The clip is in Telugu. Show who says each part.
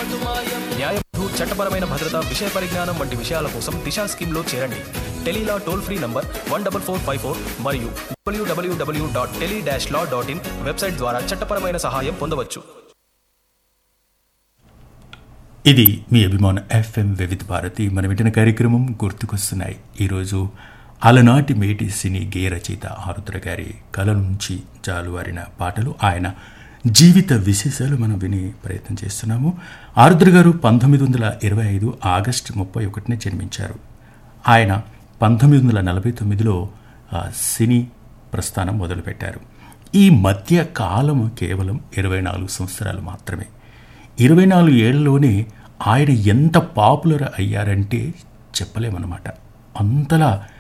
Speaker 1: న్యాయబంధు చట్టపరమైన భద్రత విషయ పరిజ్ఞానం వంటి విషయాల కోసం దిశా స్కీమ్లో చేరండి tele law toll free number one double four five four మరియు W W W dot tele dash law dot in website ద్వారా చట్టపరమైన సహాయం పొందవచ్చు
Speaker 2: ఇది మీ అభిమాన ఎఫ్ఎం వివిధ భారతి మన వింటున్న కార్యక్రమం గుర్తుకొస్తున్నాయి ఈరోజు అలనాటి మేటి సినీ గేయ రచయిత ఆరుద్ర గారి కళ నుంచి జాలువారిన పాటలు ఆయన జీవిత విశేషాలు మనం విని ప్రయత్నం చేస్తున్నాము ఆరుద్ర గారు పంతొమ్మిది వందల ఇరవై ఐదు ఆగస్టు ముప్పై ఒకటిన జన్మించారు ఆయన పంతొమ్మిది వందల నలభై తొమ్మిదిలో ఆ, సినీ ప్రస్థానం మొదలుపెట్టారు ఈ మధ్య కాలం కేవలం ఇరవై నాలుగు సంవత్సరాలు మాత్రమే ఇరవై నాలుగు ఏళ్లలోనే ఆయన ఎంత పాపులర్ అయ్యారంటే చెప్పలేమన్నమాట అంతలా